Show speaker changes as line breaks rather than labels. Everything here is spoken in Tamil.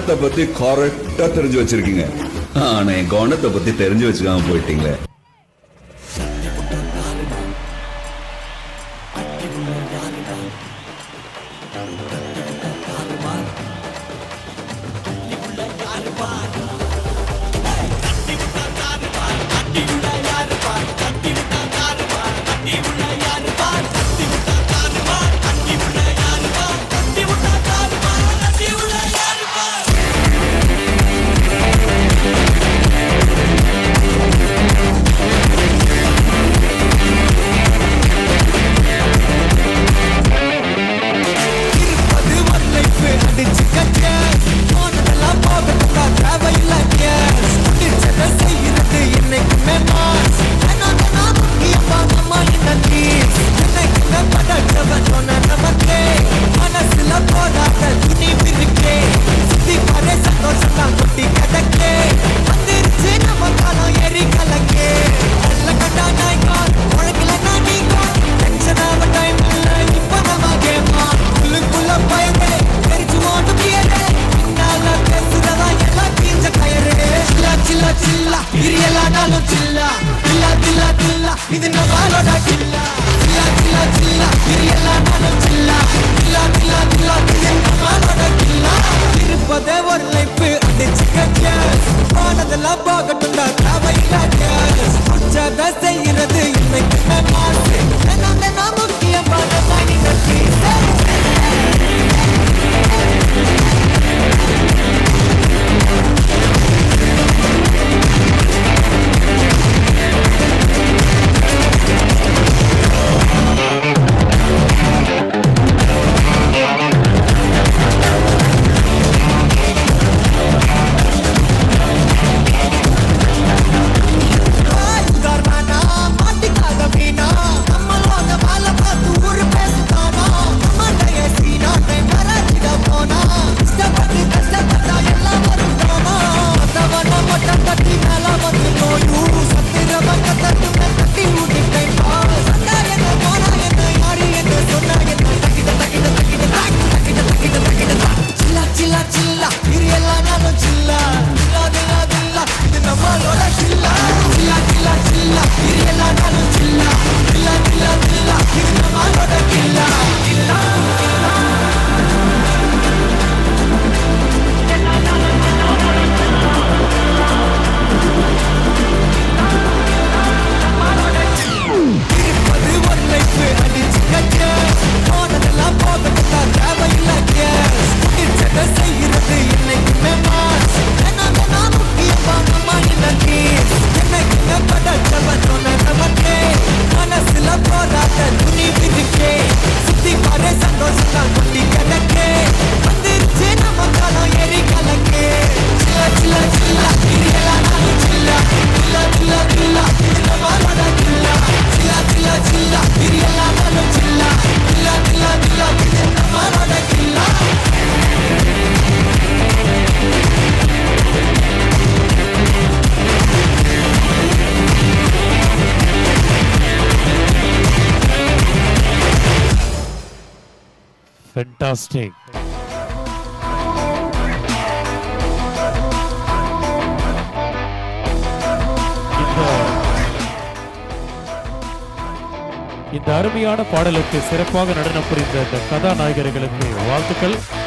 பணத்தை பத்தி கரெக்டா தெரிஞ்சு வச்சிருக்கீங்க ஆனா என் குணத்தை பத்தி தெரிஞ்சு வச்சுக்காம போயிட்டீங்களே
இருப்பது ஒரு life, அடிச்சுக்க chance. போனதெல்லாம் போகட்டும்டா, தேவையில்ல cash. பிடிச்சதை செய்யறது என்னைக்குமே mass. தினம் தினம் முக்கியமா நம்ம இந்த needs. என்னைக்குமே படைச்சவன் சொன்ன நமக்கே. மனசுல போடாத துணிவு இருக்கே. சுத்தி பாரு சந்தோஷம் தான் கொட்டி கிடக்கே. வந்துருச்சு நம்ம காலம் எரி கலக்கே. நல்ல கண்டா நாய்க்கால், உழைக்கலைன்னா நீங்கால். Tension ஆக time இல்ல, இப்ப நம்ம game on. உள்ளுக்குள்ள பயமே, தெரிச்சு ஓட்டு பியரே. பின்னால பேசுறதா எல்லாம் கீஞ்ச கயரே. சில்லா, சில்லா, சில்லா, இது எல்லானாலும் சில்லா. தில்லா, தில்லா, தில்லா, இது நம்மளோட கில்லா. சில்லா, சில்லா, சில்லா, இது எல்லானாலும் சில்லா. தில்லா, தில்லா, தில்லா, இது நம்மளோட கில்லா. இருப்பதே ஒரு life, அடிச்சுக்க chance. போனதெல்லாம் போகட்டும்டா, தேவையில்ல cash. பிடிச்சதை செய்யறது இன்னைக்குமே மாசு. தினம் தினம் முக்கியமான mind piece. உதாரணா மாட்டிக்காத வீணா நம்மளோட வேலை பார்த்து ஒரு பேசுதானா நம்மடைய சீனா மறைச்சிட போனா இஷ்டப்பட்டு கஷ்டப்பட்டா எல்லாம் வரும் தானா மத்தவன மட்டம் கட்டி மேல வந்து நோயூ சத்திரவன் கத்தட்டு கட்டி ஊட்டிட்டை பா சண்டா என்ன போனா என்ன யாரு என்ன சொன்னா என்ன தக்கிட்ட தக்கிட்ட தக்கிட்ட தாக், தக்கிட்ட தக்கிட்ட தக்கிட்ட தாக். சில்லா சில்லா சில்லா இது எல்லாம் நானும் சில்லா தில்லா தில்லா தில்லா இது நம்மளோட சில்லா சில்லா சில்லா சில்லா இது எல்லாம் நானும் சில்லா தில்லா தில்லா தில்லா இது நம்மளோட கில்லா கில்லா இருப்பது ஒரு life, அடிச்சுக்க chance. போனதெல்லாம் போகட்டும்டா, தேவையில்ல cash. பிடிச்சதை செய்யறது என்னைக்குமே mass. தினம் தினம் முக்கியமா நம்ம இந்த needs. என்னைக்குமே படைச்சவன் சொன்ன நமக்கே. மனசுல போராட்ட துணிவு இருக்கே. சுத்தி பாரு சந்தோஷம் தான் கொட்டி கிடக்கே. வந்துருச்சு நம்ம காலம் எரி கலக்கே. சில்லா, சில்லா, சில்லா, இது எல்லாம் நானும் சில்லா. சில்லா, சில்லா, சில்லா, இது நம்மளோட கில்லா. சில்லா, சில்லா, சில்லா, இது எல்லாம் நானும் சில்லா. சில்லா, சில்லா, சில்லா, இது நம்மளோட கில்லா.
Fantastic. இந்த இந்த அருமையான பாடலுக்கு சிறப்பாக நடனம் புரிந்த இந்த கதாநாயகர்களுக்கு வாழ்த்துக்கள்